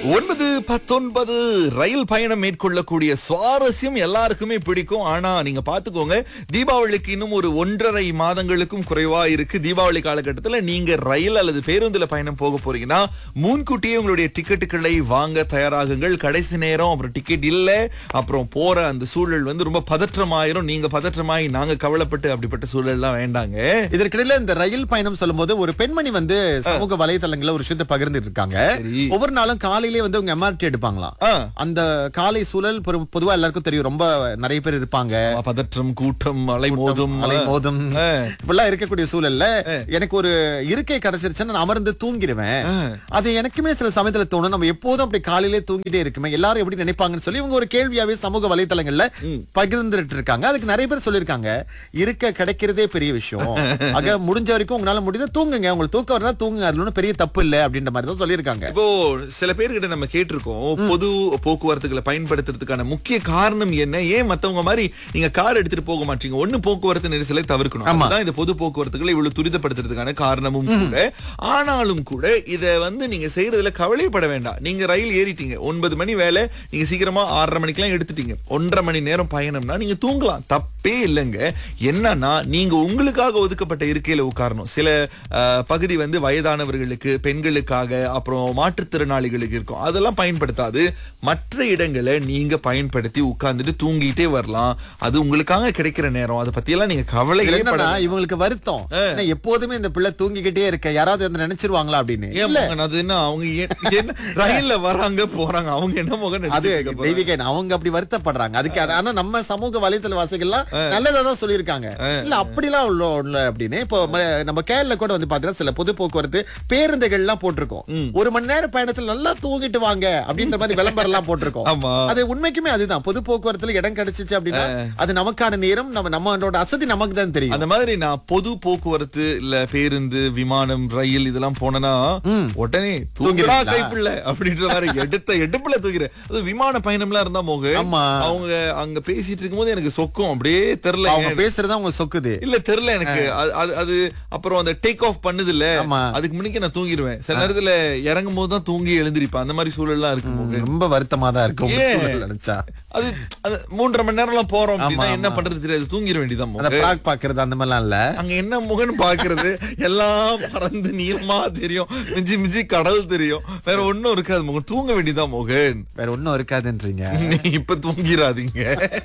ஒன்பது பத்தொன்பது ரயில் பயணம் மேற்கொள்ளக்கூடிய சுவாரஸ்யம் எல்லாருக்குமே பிடிக்கும் ஆனா நீங்க பாத்துக்கோங்க தீபாவளிக்கு இன்னும் ஒரு ஒன்றரை மாதங்களுக்கும் குறைவா இருக்கு தீபாவளி காலகட்டத்துல நீங்க ரயில் அல்லது பேருந்துல பயணம் போக போறீங்கன்னா முன்கூட்டியே உங்களுடைய டிக்கெட்டுகளை வாங்க தயாராகுங்கள் கடைசி நேரம் அப்புறம் டிக்கெட் இல்ல அப்புறம் போற அந்த சூழல் வந்து ரொம்ப பதற்றமாயிரும் நீங்க பதற்றமாயி நாங்க கவலைப்பட்டு அப்படிப்பட்ட சூழல்லாம் வேண்டாங்க இதற்கிடையில இந்த ரயில் பயணம் சொல்லும்போது ஒரு பெண்மணி வந்து சமூக வலைதளங்கள்ல ஒரு விஷயத்தை பகிர்ந்துட்டு இருக்காங்க சரி. ஒவ்வொரு நாளும் காலையிலே வந்து உங்க எம்ஆர்டி எடுப்பாங்களாம் ஆ. அந்த காலை சூழல் பொரு- பொதுவா எல்லாருக்கும் தெரியும் ரொம்ப நிறைய பேர் இருப்பாங்க பதற்றம் கூட்டம் அலை மோதும் அலை மோதும் ஆ. இப்படிலாம் இருக்கக்கூடிய சூழல்ல எனக்கு ஒரு இருக்கை கிடைச்சிருச்சுன்னா நான் அமர்ந்து தூங்கிடுவேன் அது எனக்குமே சில சமயத்துல தோணும் நம்ம எப்போதும் அப்படி காலையிலே தூங்கிட்டே இருக்குமே எல்லாரும் எப்படி நினைப்பாங்கன்னு சொல்லி இவங்க ஒரு கேள்வியாவே சமூக வலைத்தளங்கள்ல பகிர்ந்துட்டு இருக்காங்க அதுக்கு நிறைய பேர் சொல்லிருக்காங்க இருக்க கிடைக்கிறதே பெரிய விஷயம் ஆக முடிஞ்ச வரைக்கும் உங்களால முடிஞ்சா தூங்குங்க உங்களுக்கு தூக்கம் வரனா தூங்குங்க அதுல ஒண்ணும் பெரிய தப்பு இல்ல அப்படின்ற மாதிரி தான் சொல்லியிருக்காங்க இப்போ சில பேர்கிட்ட நம்ம கேட்டிருக்கோம் பொது போக்குவரத்துகளை பயன்படுத்துறதுக்கான முக்கிய காரணம் என்ன ஏன் மத்தவங்க மாதிரி நீங்க கார் எடுத்துட்டு போக மாட்டீங்க ஒண்ணு போக்குவரத்து நெரிசலை தவிர்க்கணும் ஆமா. அதுதான் இந்த பொது போக்குவரத்துகளை இவ்வளவு துரிதப்படுத்துறதுக்கான காரணமும் கூட ஆனாலும் கூட இத வந்து நீங்க செய்யறதுல கவலைப்பட வேண்டாம் நீங்க ரயில் ஏறிட்டீங்க ஒன்பது மணி வேலை நீங்க சீக்கிரமா ஆறரை மணிக்கெல்லாம் எடுத்துட்டீங்க ஒன்றரை மணி நேரம் பயணம்னா நீங்க தூங்கலாம் தப்பே இல்லைங்க என்னன்னா நீங்க உங்களுக்காக ஒதுக்கப்பட்ட இருக்கையில உட்காரணும் சில அஹ், பகுதி வந்து வயதானவர்களுக்கு பெண்களுக்காக அப்புறம் மாற்றுத்திறனாளிகளுக்கு இருக்கும் அதெல்லாம் பயன்படுத்தாது மற்ற இடங்களை நீங்க பயன்படுத்தி உட்கார்ந்துட்டு தூங்கிட்டே வரலாம் அது உங்களுக்காக கிடைக்கிற நேரம் அதை பத்தி எல்லாம் நீங்க இதுல கவலையே என்னன்னா பட இவங்களுக்கு வருத்தம் ஏன்னா எப்போதுமே இந்த பிள்ளை தூங்கிக்கிட்டே இருக்க யாராவது வந்து நினைச்சிருவாங்களா அப்படின்னு ஏன் இல்ல மகன், அது என்ன அவங்க ஏன்- என்ன ரயில்ல வராங்க போறாங்க அவங்க என்ன மகன் அது நினைச்சிட்டு இருக்க போறாங்க? தெய்வீகன் அவங்க அப்படி வருத்தப்படுறாங்க அதுக்கு ஆனா நம்ம சமூக வலைத்தள வாசிகள்லாம் நல்லதா தான் சொல்லியிருக்காங்க இல்ல அப்படிலாம் உள்ள உள்ள அப்படின்னு இப்போ ம- நம்ம கேரள கூட வந்து பாத்தீங்கன்னா சில பொது போக்குவரத்து பேருந்துகள் எல்லாம் போட்டிருக்கோம் ஒரு மணி நேரம் பயணத்துல நல்லா தூங்கிட்டு வாங்க அப்படின்ற மாதிரி விளம்பரம் எல்லாம் போட்டிருக்கோம் ஆமா. அது உண்மைக்குமே அதுதான் பொது போக்குவரத்துல இடம் கிடைச்சிச்சு அப்படின்னா அது நமக்கான நேரம் நம்ம நம்மளோட அசதி நமக்கு தான் தெரியும் அந்த மாதிரி நான் பொது போக்குவரத்து இல்ல பேருந்து விமானம் ரயில் இதெல்லாம் போனேன்னா உடனே தூங்கிடா தூங்கிடுவீங்களா? கைப்புள்ள அப்படின்ற மாதிரி எடுத்த எடுப்புல தூக்கிறேன் அது விமான பயணம்லாம் இருந்தா மோக ஆமா. அவங்க அங்க பேசிட்டு இருக்கும்போது எனக்கு சொக்கும் அப்படியே தெரியல அவங்க ஏன் பேசுறதா அவங்க சொக்குது இல்ல தெரியல எனக்கு அது- அது அது அப்புறம் அந்த டேக் ஆஃப் பண்ணுது இல்ல ஆமா. அதுக்கு முன்னாடி நான் தூங்கிடுவேன் சில நேரத்துல இறங்கும் போது தான் தூங்கி எழுந்திருப்பேன் அந்த மாதிரி சூழல்லாம் இருக்கும் போது ரொம்ப வருத்தமா தான் இருக்கும் உங்க ஏன்? சூழல் நினைச்சா அது அது மூன்றரை மணி நேரம்லாம் போறோம் அப்படின்னா ஆமா, என்ன ஆமா. பண்றது தெரியாது தூங்கிட வேண்டியதான் அந்த மோக. பிராக் பாக்குறது அந்த மாதிரிலாம் இல்ல அங்க என்ன முகன் பாக்குறது எல்லாம் பறந்து நீளமா தெரியும் மிஞ்சி மிஞ்சி கடல் தெரியும் வேற ஒண்ணும் இருக்காது முகன் தூங்க வேண்டியதான் மோகன் வேற ஒண்ணும் இருக்காதுன்றீங்க நீ இப்ப தூங்கிடாதீங்க